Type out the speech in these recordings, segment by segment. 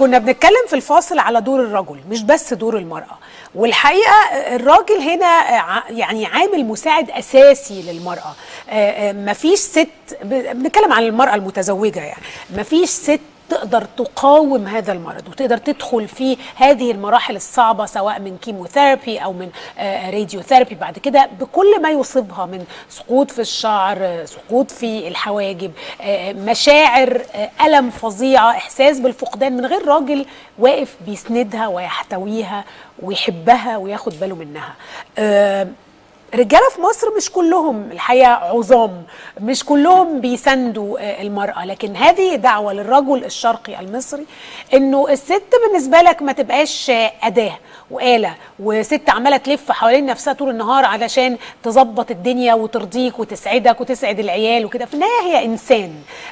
كنا بنتكلم في الفاصل على دور الرجل مش بس دور المرأة والحقيقة الراجل هنا ع- يعني عامل مساعد أساسي للمرأة آه، آه، مفيش ست ب- بنتكلم عن المرأة المتزوجة يعني مفيش ست تقدر تقاوم هذا المرض وتقدر تدخل في هذه المراحل الصعبة سواء من كيموثيرابي أو من آه، راديوثيرابي بعد كده بكل ما يصيبها من سقوط في الشعر آه، سقوط في الحواجب آه، مشاعر آه، ألم فظيعة إحساس بالفقدان من غير راجل واقف بيسندها ويحتويها ويحبها وياخد باله منها آه، رجاله في مصر مش كلهم الحقيقه عظام مش كلهم بيساندوا آه، المراه لكن هذه دعوه للرجل الشرقي المصري انه الست بالنسبه لك ما تبقاش آه، اداه وآلة وست عماله تلف حوالين نفسها طول النهار علشان تظبط الدنيا وترضيك وتسعدك وتسعد العيال وكده في النهايه هي انسان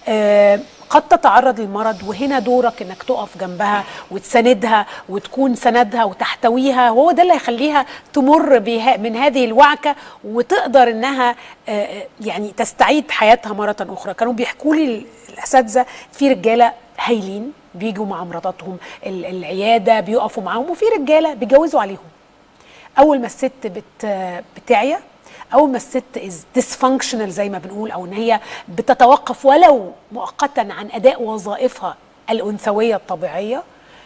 آه، قد تتعرض للمرض وهنا دورك انك تقف جنبها وتساندها وتكون سندها وتحتويها وهو ده اللي هيخليها تمر بها من هذه الوعكه وتقدر انها آه، آه، يعني تستعيد حياتها مره اخرى كانوا بيحكوا لي الاساتذه في رجاله هايلين بيجوا مع مراتاتهم ال- العياده بيقفوا معاهم وفي رجاله بيجوزوا عليهم اول ما الست بت بتعيا اول ما الست از ديسفانكشنال زي ما بنقول او ان هي بتتوقف ولو مؤقتا عن اداء وظائفها الانثويه الطبيعيه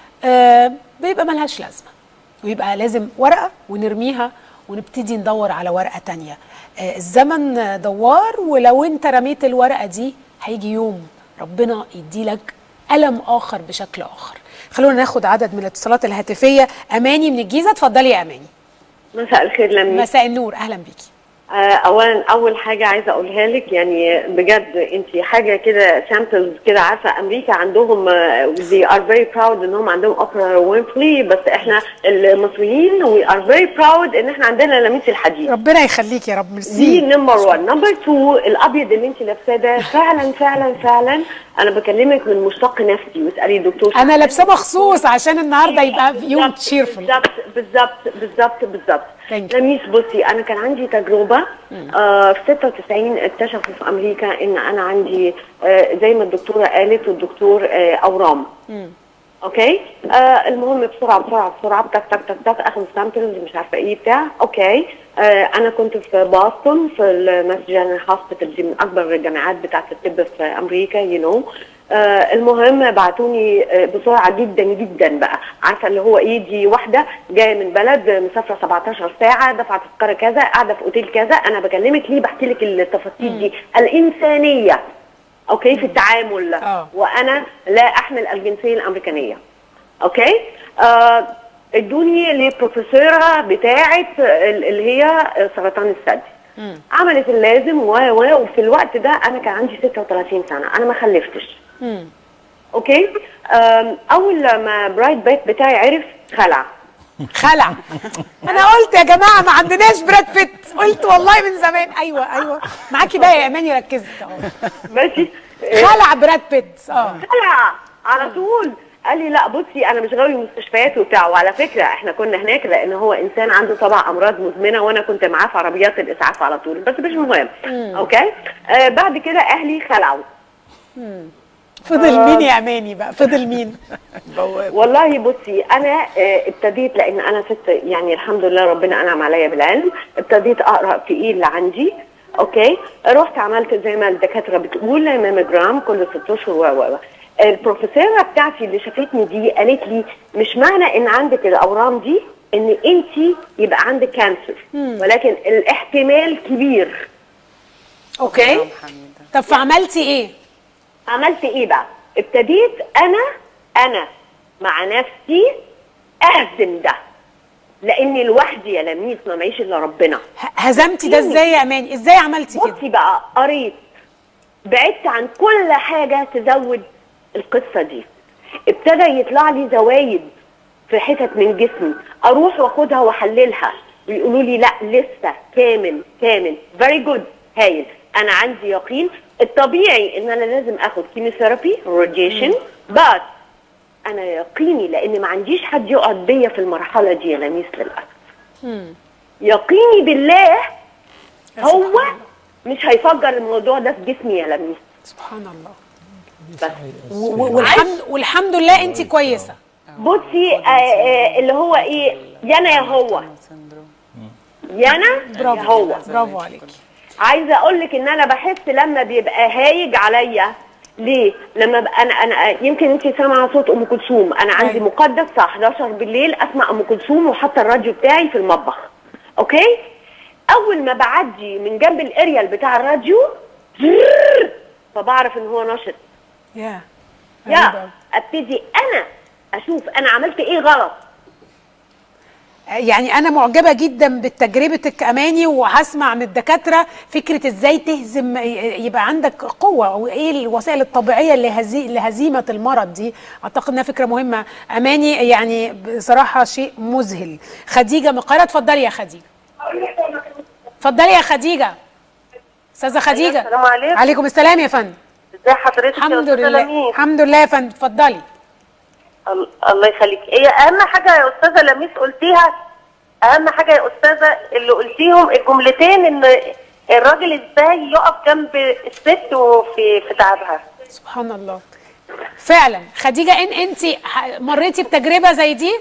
آه بيبقى ملهاش لازمه ويبقى لازم ورقه ونرميها ونبتدي ندور على ورقه تانية آه الزمن آه، دوار ولو انت رميت الورقه دي هيجي يوم ربنا يديلك الم اخر بشكل اخر خلونا ناخد عدد من الاتصالات الهاتفيه اماني من الجيزه اتفضلي يا اماني مساء الخير لمي مساء النور اهلا بيكي آه، اولا اول حاجه عايزه اقولها لك يعني بجد انت حاجه كده سامبلز كده عارفه امريكا عندهم آه، they are very proud انهم عندهم اوبرا وينفري بس احنا المصريين we are very proud ان احنا عندنا لميس الحديد ربنا يخليك يا رب دي ميرسي نمبر 1 نمبر 2 الابيض اللي انت لابساه ده فعلا فعلا فعلا انا بكلمك من مشتق نفسي واسالي دكتور انا لابسه مخصوص عشان النهارده يبقى يوم بالظبط، تشيرفل بالظبط بالظبط بالظبط بالظبط Thank you. لميس بصي انا كان عندي تجربه آه في 96 اكتشفوا في امريكا ان انا عندي آه زي ما الدكتوره قالت والدكتور آه اورام اوكي آه المهم بسرعه بسرعه بسرعه تك تك تك تك اخذ سامبلز مش عارفه ايه بتاع اوكي آه انا كنت في بoston في الماس جنرال هوسبيتال دي من اكبر الجامعات بتاعه الطب في امريكا يو you know. آه المهم بعتوني آه بسرعه جدا جدا بقى عارفه اللي هو ايه دي واحده جايه من بلد مسافره 17 ساعه دفعت تذكره كذا قاعده في اوتيل كذا انا بكلمك ليه بحكي لك التفاصيل دي الانسانيه اوكي في التعامل آه. وانا لا احمل الجنسيه الامريكانيه اوكي آه ادوني لبروفيسوره بتاعه ال- اللي هي سرطان الثدي عملت اللازم و و وفي الوقت ده انا كان عندي 36 سنه انا ما خلفتش اوكي آم، اول ما برايت بيت بتاعي عرف خلع خلع انا قلت يا جماعه ما عندناش براد بيت قلت والله من زمان ايوه ايوه معاكي بقى يا اماني ركزت اهو ماشي خلع براد بيت اه خلع على طول قال لي لا بصي انا مش غاوي مستشفيات وبتاع وعلى فكره احنا كنا هناك لان هو انسان عنده طبعا امراض مزمنه وانا كنت معاه في عربيات الاسعاف على طول بس مش مهم اوكي آه بعد كده اهلي خلعوا فضل مين يا اماني بقى فضل مين والله بصي انا آه، ابتديت لان انا ست يعني الحمد لله ربنا انعم عليا بالعلم ابتديت اقرا في ايه اللي عندي اوكي رحت عملت زي ما الدكاتره بتقول ماموجرام كل ست اشهر و و و. البروفيسوره بتاعتي اللي شافتني دي قالت لي مش معنى ان عندك الاورام دي ان انت يبقى عندك كانسر ولكن الاحتمال كبير اوكي طب فعملتي ايه عملت ايه بقى ابتديت انا انا مع نفسي اهزم ده لاني لوحدي يا لميس ما معيش الا ربنا ه- هزمتي ده ازاي يا اماني ازاي عملتي كده بصي بقى قريت بعدت عن كل حاجه تزود القصه دي ابتدى يطلع لي زوايد في حتت من جسمي اروح واخدها واحللها ويقولوا لي لا لسه كامل كامل فيري جود هايل انا عندي يقين الطبيعي ان انا لازم اخد كيموثيرابي راديشن بس انا يقيني لان ما عنديش حد يقعد بيا في المرحله دي يا لميس للاسف يقيني بالله هو مش هيفجر الموضوع ده في جسمي يا لميس سبحان الله بس و- و- والحمد والحمد لله انت كويسه بصي آه آه اللي هو ايه يا انا يا هو يا انا يا برافو هو برافو عليكي عايزه اقول لك ان انا بحس لما بيبقى هايج عليا ليه؟ لما بقى انا انا يمكن انت سامعه صوت ام كلثوم، انا عندي أيوة. مقدس الساعه 11 بالليل اسمع ام كلثوم وحاطه الراديو بتاعي في المطبخ. اوكي؟ اول ما بعدي من جنب الاريال بتاع الراديو زررر، فبعرف ان هو نشط. يا غريبة أوي. يا ابتدي انا اشوف انا عملت ايه غلط. يعني انا معجبه جدا بتجربتك اماني وهسمع من الدكاتره فكره ازاي تهزم يبقى عندك قوه او ايه الوسائل الطبيعيه لهزي لهزيمه المرض دي اعتقد انها فكره مهمه اماني يعني بصراحه شيء مذهل خديجه من القاهره اتفضلي يا خديجه اتفضلي يا خديجه استاذه خديجه السلام عليكم. عليكم السلام يا فندم ازي حضرتك يا الحمد أستاذة لله لميس؟ الحمد لله يا فندم اتفضلي ال- الله يخليك هي اهم حاجه يا استاذه لميس قلتيها اهم حاجه يا استاذه اللي قلتيهم الجملتين ان الراجل ازاي يقف جنب الست وفي في تعبها سبحان الله فعلا خديجه ان انت ح- مريتي بتجربه زي دي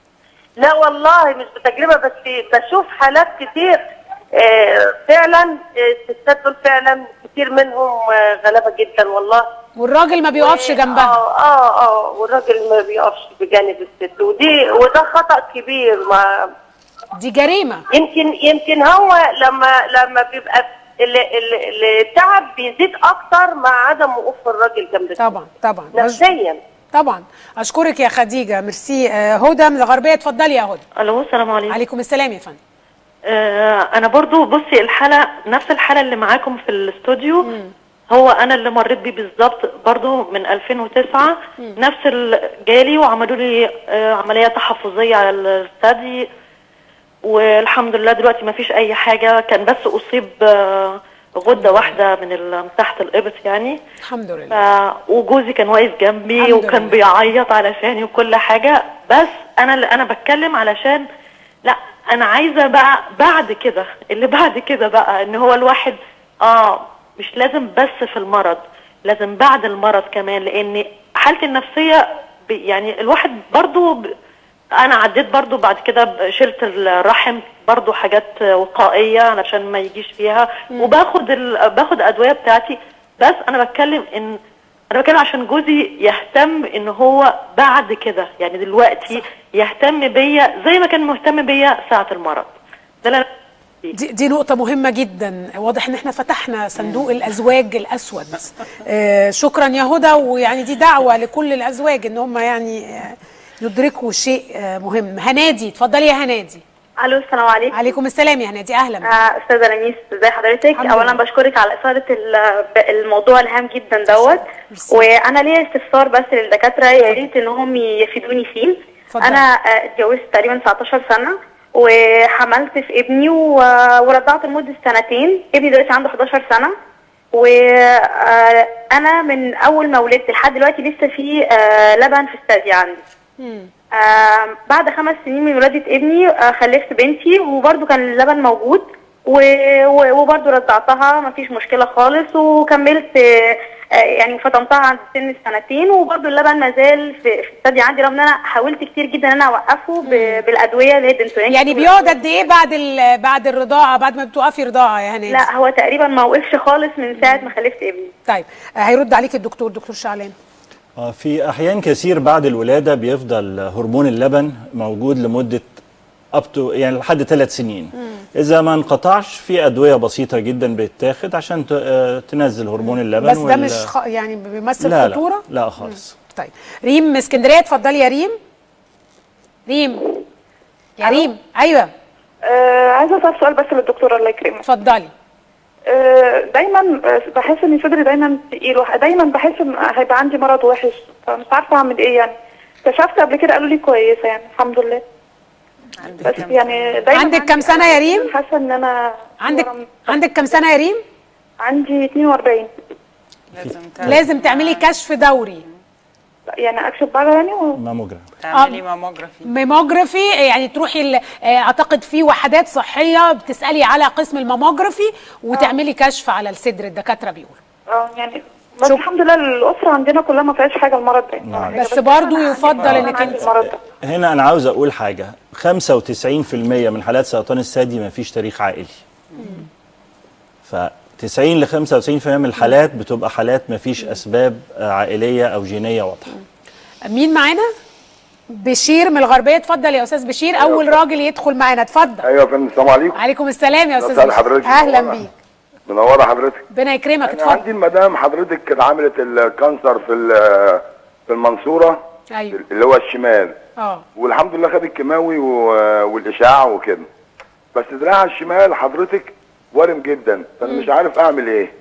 لا والله مش بتجربه بس بشوف حالات كتير آه، فعلا آه، الستات دول فعلا كتير منهم آه، غلابه جدا والله والراجل ما بيقفش جنبها اه اه اه والراجل ما بيقفش بجانب الست ودي وده خطا كبير ما دي جريمه يمكن يمكن هو لما لما بيبقى ال- ال- ال- التعب بيزيد اكتر مع عدم وقوف الراجل جنب الست. طبعا طبعا نفسيا طبعا اشكرك يا خديجه ميرسي آه، هدى من الغربيه اتفضلي يا هدى الو السلام عليكم عليكم السلام يا فندم آه انا برضو بصي الحاله نفس الحاله اللي معاكم في الاستوديو هو انا اللي مريت بيه بالظبط برضو من 2009 نفس ال- جالي وعملوا لي آه عمليه تحفظيه على الثدي والحمد لله دلوقتي ما فيش اي حاجه كان بس اصيب آه غده واحده من ال- من تحت الابط يعني الحمد لله ف... وجوزي كان واقف جنبي الحمد وكان لله. بيعيط علشاني وكل حاجه بس انا اللي انا بتكلم علشان لا انا عايزه بقى بعد كده اللي بعد كده بقى ان هو الواحد اه مش لازم بس في المرض لازم بعد المرض كمان لان حالتي النفسيه ب... يعني الواحد برضو ب... انا عديت برضو بعد كده ب- شلت الرحم برضو حاجات وقائيه علشان ما يجيش فيها وباخد ال... باخد ادويه بتاعتي بس انا بتكلم ان انا بتكلم عشان جوزي يهتم ان هو بعد كده يعني دلوقتي يهتم بيا زي ما كان مهتم بيا ساعه المرض ده اللي أنا دي, دي نقطة مهمة جدا واضح ان احنا فتحنا صندوق الازواج الاسود آه شكرا يا هدى ويعني دي دعوة لكل الازواج ان هم يعني آه يدركوا شيء آه مهم هنادي اتفضلي يا هنادي الو السلام عليكم عليكم السلام يا هنادي اهلا بك. آه، استاذه لميس ازي حضرتك الحمد اولا لله. بشكرك على اثاره ال- الموضوع الهام جدا دوت ميرسي. وانا ليا استفسار بس للدكاتره يا ريت انهم يفيدوني فيه اتفضل. انا آه، اتجوزت تقريبا 19 سنه وحملت في ابني و- ورضعت لمده سنتين ابني دلوقتي عنده 11 سنه وانا من اول ما ولدت لحد دلوقتي لسه في آه، لبن في الثدي عندي مم. آه بعد خمس سنين من ولادة ابني آه خلفت بنتي وبرده كان اللبن موجود و- و- وبرده رضعتها مفيش مشكلة خالص وكملت آه آه، يعني فطمتها عند سن السنتين وبرده اللبن مازال في, في الثدي عندي رغم ان انا حاولت كتير جدا ان انا اوقفه ب- بالادويه اللي هي الدنسولين يعني بيقعد قد ايه بعد ال- بعد الرضاعة بعد ما بتوقفي رضاعة يا هنادي لا هو تقريبا ما وقفش خالص من ساعه ما خلفت ابني طيب آه هيرد عليك الدكتور دكتور شعلان آه، في احيان كثير بعد الولاده بيفضل هرمون اللبن موجود لمده ابتو يعني لحد ثلاث سنين اذا ما انقطعش في ادويه بسيطه جدا بتتاخد عشان ت- آه، تنزل هرمون اللبن بس ده وال- مش خ... يعني بيمثل لا لا خطورة لا خالص طيب ريم من اسكندريه اتفضلي يا ريم ريم يا ريم ايوه آه عايزه اسال سؤال بس للدكتوره الله يكرمك اتفضلي آه دايما آه، بحس ان صدري دايما تقيل وح- دايما بحس ان هيبقى عندي مرض وحش فمش عارفه اعمل ايه يعني اكتشفت قبل كده قالوا لي كويسه يعني الحمد لله بس يعني دايما عندك عندي- كام سنة يا ريم؟ حاسه ان انا عندك ورم- عندك كام سنه يا ريم عندي 42 لازم لازم تعملي كشف دوري يعني اكشف بره يعني و... ماموجرام تعملي ماموجرافي ميموجرافي يعني تروحي ال- آه، اعتقد في وحدات صحيه بتسالي على قسم الماموجرافي وتعملي كشف على الصدر الدكاتره بيقولوا اه يعني بس الحمد لله الاسره عندنا كلها ما فيهاش حاجه المرض ده نعم. بس برضو يفضل أنا انك عندي انت المرض ده هنا انا عاوز اقول حاجه 95% من حالات سرطان الثدي ما فيش تاريخ عائلي ف 90 ل 95% من الحالات بتبقى حالات ما فيش اسباب آه، عائليه او جينيه واضحه مين معانا بشير من الغربيه اتفضل يا استاذ بشير اول راجل يدخل معانا اتفضل ايوه يا فندم السلام عليكم عليكم السلام يا استاذ مساء بشير حضرتك اهلا منورة. بيك منوره حضرتك ربنا يكرمك انا اتفضل عندي المدام حضرتك كانت عملت الكانسر في ال- في المنصوره ايوه اللي هو الشمال اه والحمد لله خد الكيماوي و- والاشعاع وكده بس دراعها الشمال حضرتك ورم جدا فانا مش عارف اعمل ايه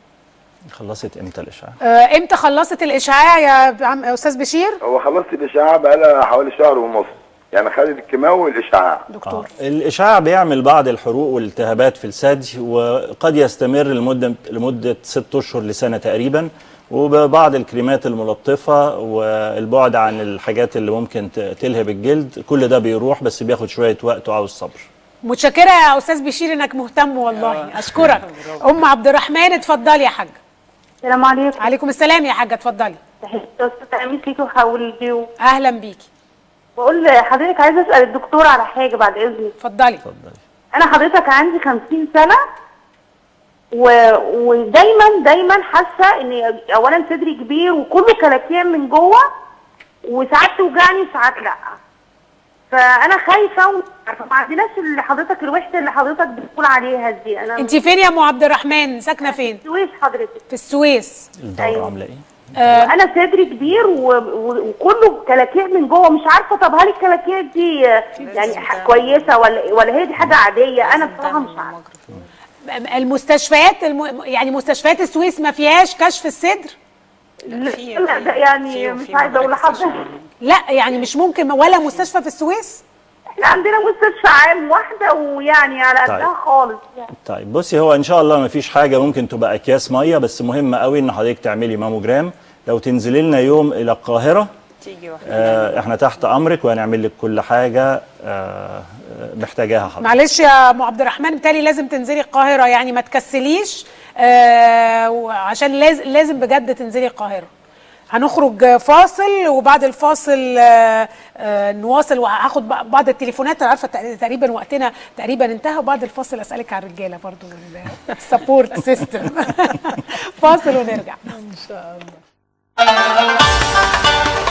خلصت امتى الاشعاع آه، امتى خلصت الاشعاع يا عم يا استاذ بشير هو خلصت الاشعاع بقالها حوالي شهر ونص يعني خدت الكيماوي والاشعاع دكتور الاشعاع بيعمل بعض الحروق والالتهابات في الثدي وقد يستمر لمده لمده ست اشهر لسنه تقريبا وبعض الكريمات الملطفه والبعد عن الحاجات اللي ممكن ت- تلهب الجلد كل ده بيروح بس بياخد شويه وقت وعاوز صبر متشكره يا استاذ بشير انك مهتم والله اشكرك ام عبد الرحمن اتفضلي يا حاجه السلام عليكم عليكم السلام يا حاجه اتفضلي استاذ امين فيكي وحول البيو اهلا بيكي بقول لحضرتك عايزه اسال الدكتور على حاجه بعد اذنك اتفضلي اتفضلي انا حضرتك عندي 50 سنه و... ودايما دايما حاسه ان اولا صدري كبير وكله كلاكيع من جوه وساعات توجعني وساعات لا فانا خايفه ومش عارفه ما عندناش اللي حضرتك الوحده اللي حضرتك بتقول عليها دي انا انت فين يا ام عبد الرحمن ساكنه فين سويس حضرتك في السويس الدوره أيوة. عامله ايه انا صدري كبير و... و... وكله كلاكيع من جوه مش عارفه طب هل الكلاكيع دي آه، يعني ح- كويسه ولا ولا هي دي حاجه عاديه انا بصراحه مش عارفه المستشفيات الم... يعني مستشفيات السويس ما فيهاش كشف الصدر في- لا في- ده يعني في- مش في عايزه اقول مراكز لحضرتك لا يعني مش ممكن ولا مستشفى في السويس احنا عندنا مستشفى عام واحده ويعني على طيب. قدها خالص يعني طيب بصي هو ان شاء الله ما فيش حاجه ممكن تبقى اكياس ميه بس مهم قوي ان حضرتك تعملي ماموجرام لو تنزلي لنا يوم الى القاهره تيجي واحده آه احنا تحت امرك وهنعمل لك كل حاجه آه محتاجاها حضرتك معلش يا ام عبد الرحمن بالتالي لازم تنزلي القاهره يعني ما تكسليش آه عشان لازم لازم بجد تنزلي القاهره هنخرج فاصل وبعد الفاصل آه آه نواصل وهاخد بق- بعض التليفونات أنا عارفه تق- تقريبا وقتنا تقريبا انتهى وبعد الفاصل اسالك على الرجاله برضو السبورت سيستم فاصل ونرجع ان شاء الله